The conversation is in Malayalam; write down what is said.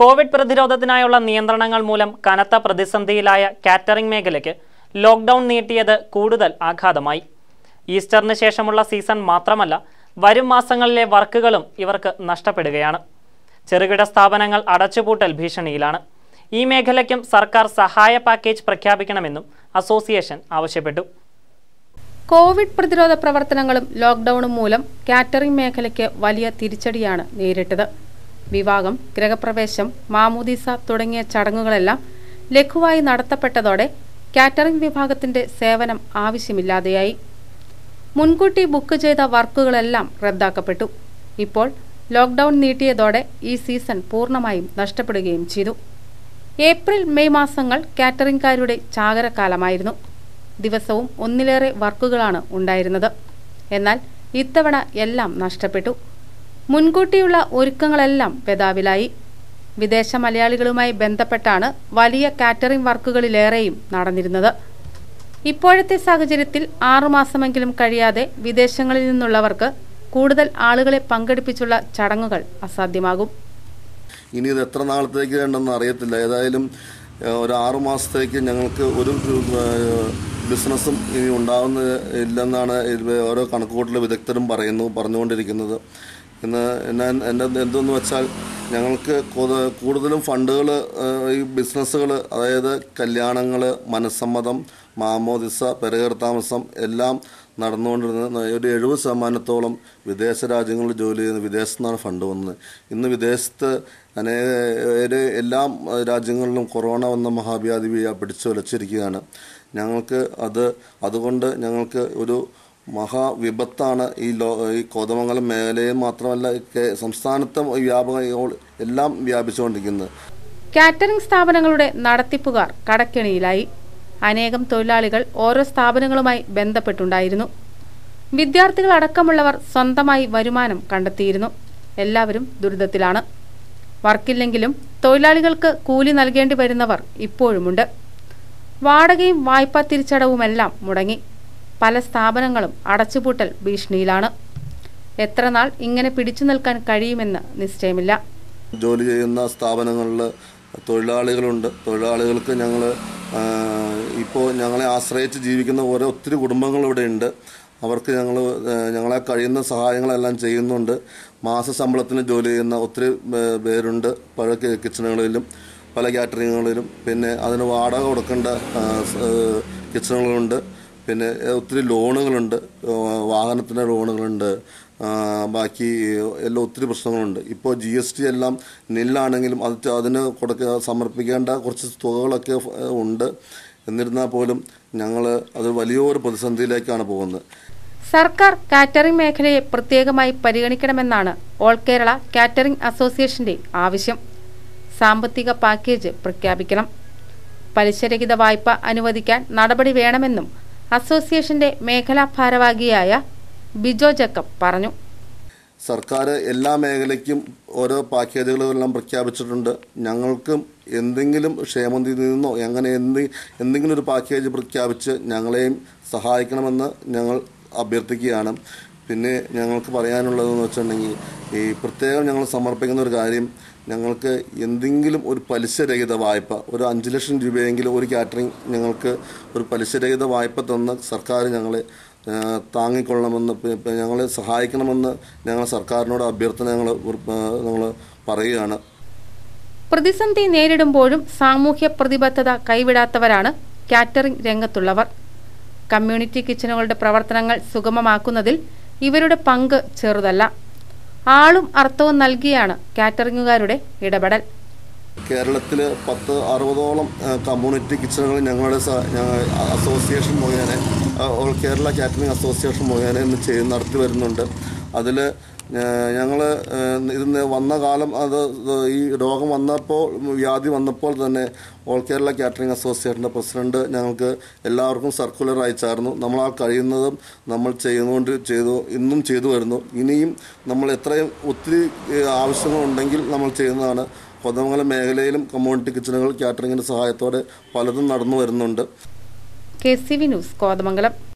കോവിഡ് പ്രതിരോധത്തിനായുള്ള നിയന്ത്രണങ്ങൾ മൂലം കനത്ത പ്രതിസന്ധിയിലായ കാറ്ററിംഗ് മേഖലയ്ക്ക് ലോക്ക്ഡൌൺ നീട്ടിയത് കൂടുതൽ ആഘാതമായി ഈസ്റ്ററിന് ശേഷമുള്ള സീസൺ മാത്രമല്ല വരും മാസങ്ങളിലെ വർക്കുകളും ഇവർക്ക് നഷ്ടപ്പെടുകയാണ് ചെറുകിട സ്ഥാപനങ്ങൾ അടച്ചുപൂട്ടൽ ഭീഷണിയിലാണ് ഈ മേഖലയ്ക്കും സർക്കാർ സഹായ പാക്കേജ് പ്രഖ്യാപിക്കണമെന്നും അസോസിയേഷൻ ആവശ്യപ്പെട്ടു കോവിഡ് പ്രതിരോധ പ്രവർത്തനങ്ങളും ലോക്ക്ഡൌണും മൂലം കാറ്ററിംഗ് മേഖലയ്ക്ക് വലിയ തിരിച്ചടിയാണ് നേരിട്ടത് വിവാഹം ഗൃഹപ്രവേശം മാമൂദീസ തുടങ്ങിയ ചടങ്ങുകളെല്ലാം ലഘുവായി നടത്തപ്പെട്ടതോടെ കാറ്ററിംഗ് വിഭാഗത്തിന്റെ സേവനം ആവശ്യമില്ലാതെയായി മുൻകൂട്ടി ബുക്ക് ചെയ്ത വർക്കുകളെല്ലാം റദ്ദാക്കപ്പെട്ടു ഇപ്പോൾ ലോക്ക്ഡൌൺ നീട്ടിയതോടെ ഈ സീസൺ പൂർണ്ണമായും നഷ്ടപ്പെടുകയും ചെയ്തു ഏപ്രിൽ മെയ് മാസങ്ങൾ കാറ്ററിംഗുകാരുടെ ചാകരക്കാലമായിരുന്നു ദിവസവും ഒന്നിലേറെ വർക്കുകളാണ് ഉണ്ടായിരുന്നത് എന്നാൽ ഇത്തവണ എല്ലാം നഷ്ടപ്പെട്ടു മുൻകൂട്ടിയുള്ള ഒരുക്കങ്ങളെല്ലാം വെതാവിലായി വിദേശ മലയാളികളുമായി ബന്ധപ്പെട്ടാണ് വലിയ കാറ്ററിംഗ് വർക്കുകളിലേറെയും നടന്നിരുന്നത് ഇപ്പോഴത്തെ സാഹചര്യത്തിൽ ആറുമാസമെങ്കിലും കഴിയാതെ വിദേശങ്ങളിൽ നിന്നുള്ളവർക്ക് കൂടുതൽ ആളുകളെ പങ്കെടുപ്പിച്ചുള്ള ചടങ്ങുകൾ അസാധ്യമാകും ഇനി ഇത് എത്ര നാളത്തേക്ക് വേണ്ടെന്ന് അറിയത്തില്ല ഏതായാലും ഏഹ്, ഒരു ആറു മാസത്തേക്ക് ഞങ്ങൾക്ക് ഒരു ഏഹ്, ബിസിനസ്സും ഇനി ഉണ്ടാവുന്ന ഇല്ലെന്നാണ് ഇത് ഓരോ കണക്കുകൂട്ടൽ വിദഗ്ധരും പറയുന്നു പറഞ്ഞുകൊണ്ടിരിക്കുന്നത് ഇന്ന് ഞാൻ എൻ്റെ എന്തെന്ന് വെച്ചാൽ ഞങ്ങൾക്ക് കൊത- കൂടുതലും ഫണ്ടുകൾ ഈ ബിസിനസ്സുകൾ അതായത് കല്യാണങ്ങൾ മനസ്സമ്മതം മാമോദിസ പെരകർ താമസം എല്ലാം നടന്നുകൊണ്ടിരുന്നത് ഒരു എഴുപത് ശതമാനത്തോളം വിദേശ രാജ്യങ്ങളിൽ ജോലി ചെയ്യുന്ന വിദേശത്തു നിന്നാണ് ഫണ്ട് വന്നത് ഇന്ന് വിദേശത്ത് അനേക ഒരു എല്ലാ രാജ്യങ്ങളിലും കൊറോണ വന്ന മഹാവ്യാധി വ്യാ- പിടിച്ചു വലച്ചിരിക്കുകയാണ് ഞങ്ങൾക്ക് അത് അതുകൊണ്ട് ഞങ്ങൾക്ക് ഒരു മഹാവിപത്താണ് ഈ ലോ ഈ കോതമംഗലം മേഖലയിൽ മാത്രമല്ല കേ- സംസ്ഥാനത്തും ഈ വ്യാപക എല്ലാം വ്യാപിച്ചുകൊണ്ടിരിക്കുന്നത് കാറ്ററിംഗ് സ്ഥാപനങ്ങളുടെ നടത്തിപ്പുകാർ കടക്കെണിയിലായി അനേകം തൊഴിലാളികൾ ഓരോ സ്ഥാപനങ്ങളുമായി ബന്ധപ്പെട്ടുണ്ടായിരുന്നു വിദ്യാർത്ഥികൾ അടക്കമുള്ളവർ സ്വന്തമായി വരുമാനം കണ്ടെത്തിയിരുന്നു എല്ലാവരും ദുരിതത്തിലാണ് വർക്കില്ലെങ്കിലും തൊഴിലാളികൾക്ക് കൂലി നൽകേണ്ടി വരുന്നവർ ഇപ്പോഴുമുണ്ട് വാടകയും വായ്പാ തിരിച്ചടവുമെല്ലാം മുടങ്ങി പല സ്ഥാപനങ്ങളും അടച്ചുപൂട്ടൽ ഭീഷണിയിലാണ് എത്ര നാൾ ഇങ്ങനെ പിടിച്ചു നിൽക്കാൻ കഴിയുമെന്ന് നിശ്ചയമില്ല ജോലി ചെയ്യുന്ന സ്ഥാപനങ്ങളിൽ തൊഴിലാളികളുണ്ട് തൊഴിലാളികൾക്ക് ഞങ്ങൾ ഇപ്പോൾ ഞങ്ങളെ ആശ്രയിച്ച് ജീവിക്കുന്ന ഓരോ ഒത്തിരി കുടുംബങ്ങൾ ഇവിടെ ഉണ്ട് അവർക്ക് ഞങ്ങൾ ഞങ്ങളെ കഴിയുന്ന സഹായങ്ങളെല്ലാം ചെയ്യുന്നുണ്ട് മാസശമ്പളത്തിന് ജോലി ചെയ്യുന്ന ഒത്തിരി ഏഹ്, പേരുണ്ട് പല കി- കിച്ചണുകളിലും പല കാറ്ററിങ്ങുകളിലും പിന്നെ അതിന് വാടക കൊടുക്കേണ്ട ആ, സ്, ഏഹ്, കിച്ചണുകളുണ്ട് പിന്നെ ഏഹ്, ഒത്തിരി ലോണുകളുണ്ട് ഏഹ്, വാഹനത്തിൻ്റെ ലോണുകളുണ്ട് ആ, ബാക്കി എല്ലാം ഒത്തിരി പ്രശ്നങ്ങളുണ്ട് ഇപ്പോൾ ജി എസ് ടി എല്ലാം നില്ലാണെങ്കിലും അത് ച- അതിന് കൊടുക്ക സമർപ്പിക്കേണ്ട കുറച്ച് തുകകളൊക്കെ ഫ്- ഉണ്ട് എന്നിരുന്നാൽ പോലും ഞങ്ങൾ അത് വലിയൊരു പ്രതിസന്ധിയിലേക്കാണ് പോകുന്നത് സർക്കാർ കാറ്ററിംഗ് മേഖലയെ പ്രത്യേകമായി പരിഗണിക്കണമെന്നാണ് ഓൾ കേരള കാറ്ററിംഗ് അസോസിയേഷന്റെ ആവശ്യം സാമ്പത്തിക പാക്കേജ് പ്രഖ്യാപിക്കണം പലിശരഹിത വായ്പ അനുവദിക്കാൻ നടപടി വേണമെന്നും അസോസിയേഷന്റെ മേഖലാ ഭാരവാഹിയായ ബിജോ ജക്കബ് പറഞ്ഞു സർക്കാർ എല്ലാ മേഖലയ്ക്കും ഓരോ പാക്കേജുകളെല്ലാം പ്രഖ്യാപിച്ചിട്ടുണ്ട് ഞങ്ങൾക്കും എന്തെങ്കിലും ക്ഷേമനിധി നിന്നോ അങ്ങനെ എന്ത് എന്തെങ്കിലും ഒരു പാക്കേജ് പ്രഖ്യാപിച്ച് ഞങ്ങളെയും സഹായിക്കണമെന്ന് ഞങ്ങൾ അഭ്യർത്ഥിക്കുകയാണ് പിന്നെ ഞങ്ങൾക്ക് പറയാനുള്ളതെന്ന് വെച്ചിട്ടുണ്ടെങ്കിൽ ഈ പ്രത്യേകം ഞങ്ങൾ സമർപ്പിക്കുന്ന ഒരു കാര്യം ഞങ്ങൾക്ക് എന്തെങ്കിലും ഒരു പലിശരഹിത വായ്പ ഒരു അഞ്ച് ലക്ഷം രൂപയെങ്കിലും ഒരു കാറ്ററിംഗ് ഞങ്ങൾക്ക് ഒരു പലിശരഹിത വായ്പ തന്ന് സർക്കാർ ഞങ്ങളെ ആ, താങ്ങിക്കൊള്ളണമെന്ന് പി- പി- ഞങ്ങളെ സഹായിക്കണമെന്ന് ഞങ്ങൾ സർക്കാരിനോട് അഭ്യർത്ഥന ഞങ്ങൾ ഞങ്ങൾ പറയുകയാണ് പ്രതിസന്ധി നേരിടുമ്പോഴും സാമൂഹ്യ പ്രതിബദ്ധത കൈവിടാത്തവരാണ് കാറ്ററിംഗ് രംഗത്തുള്ളവർ കമ്മ്യൂണിറ്റി കിച്ചണുകളുടെ പ്രവർത്തനങ്ങൾ സുഗമമാക്കുന്നതിൽ ഇവരുടെ പങ്ക് ചെറുതല്ല ആളും അർത്ഥവും നൽകിയാണ് കാറ്ററിംഗുകാരുടെ ഇടപെടൽ കേരളത്തിൽ പത്ത് അറുപതോളം ആ, കമ്മ്യൂണിറ്റി കിച്ചണുകൾ ഞങ്ങളുടെ സ- ഞങ്ങൾ അസോസിയേഷൻ മുഖേന ആ, ഓൾ കേരള കാറ്ററിംഗ് അസോസിയേഷൻ മുഖേന ഇന്ന് ചെയ്ത് നടത്തി വരുന്നുണ്ട് അതിൽ ഞങ്ങൾ ഇതിന് വന്ന കാലം അത് ഈ രോഗം വന്നപ്പോൾ വ്യാധി വന്നപ്പോൾ തന്നെ ഓൾ കേരള കാറ്ററിംഗ് അസോസിയേഷൻ്റെ പ്രസിഡന്റ് ഞങ്ങൾക്ക് എല്ലാവർക്കും സർക്കുലർ അയച്ചായിരുന്നു നമ്മൾ ആ കഴിയുന്നതും നമ്മൾ ചെയ്യുന്നുകൊണ്ട് ചെയ്തു ഇന്നും ചെയ്തു വരുന്നു ഇനിയും നമ്മൾ എത്രയും ഒത്തിരി ഏഹ്, ആവശ്യങ്ങളുണ്ടെങ്കിൽ നമ്മൾ ചെയ്യുന്നതാണ് കൊതമംഗലം മേഖലയിലും കമ്മ്യൂണിറ്റി കിച്ചണുകൾ കാറ്ററിങ്ങിൻ്റെ സഹായത്തോടെ പലതും നടന്നു വരുന്നുണ്ട് K C V news Kothamangalam